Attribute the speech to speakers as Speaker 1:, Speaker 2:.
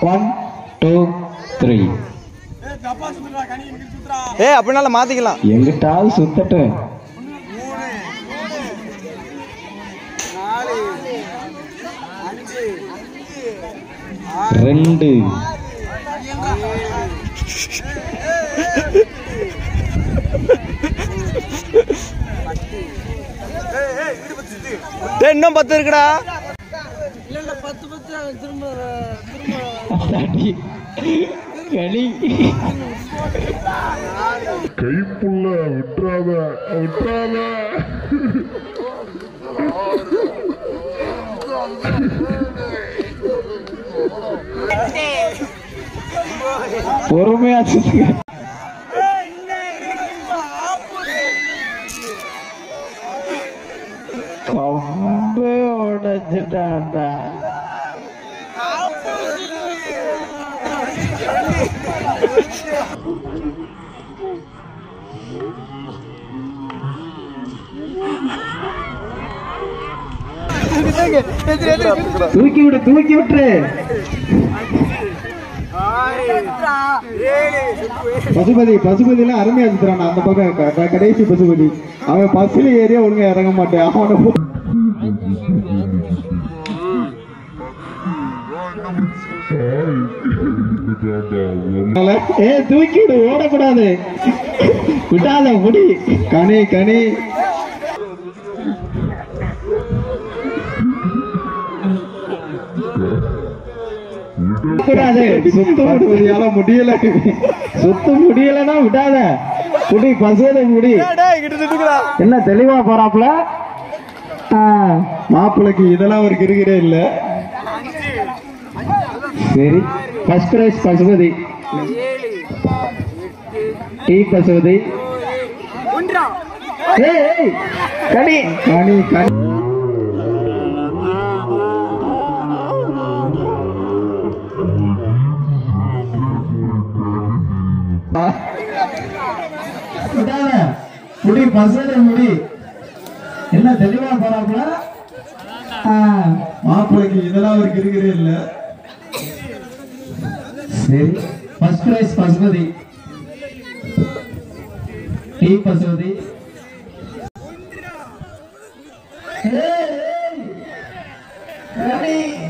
Speaker 1: One two three
Speaker 2: ஏ அப்படினால மாத்திக்கலாம்
Speaker 1: எங்கிட்டாவது சுத்தட்டும் ரெண்டு
Speaker 2: டேய் இன்னும் பத்து இருக்குடா
Speaker 1: அதாடி. களி
Speaker 3: கைப்புள்ள விட்டுறாத விட்டுறாத
Speaker 1: பொறுமையா சுத்துங்க கம்பே உடைச்சிட்டான்டா தூக்கி விடு தூக்கி விட்டுரு பசுபதி பசுபதியில அருமையா சுத்துறான் அந்த பக்கம் க- க- கடைசி பசுபதி அவன் பஸ்ல ஏறியா ஒழுங்கா இறங்க மாட்டேன் அவனை போ- அதனால, ஏ தூக்கி விடு ஓடக்கூடாது விடாத முடி கனி கனி விடாது சுத்த விடுவதால முடியல சுத்த முடியலன்னா விடாத முடி பசுவதை முடி
Speaker 2: டேய் கிட்ட சுட்டுக்குடா
Speaker 1: என்ன தெளிவா போறாப்ல மாப்பிளைக்கு இதெல்லாம் ஒரு கிருகிறே இல்ல சரி ஃபர்ஸ்ட் பிரைஸ் பசுபதி டீ பசுபதி ஏய், ஏய், கனி கனி கனி விடாத. முடி பசங்க முடி என்ன தெளிவா போறாப்புல மாப்பிளைக்கு இதெல்லாம் ஒரு கிருகிறே இல்ல சரி ஃபர்ஸ்ட் பிரைஸ் பசுபதி டீ பசுபதி ஏய், ஏய். கனி.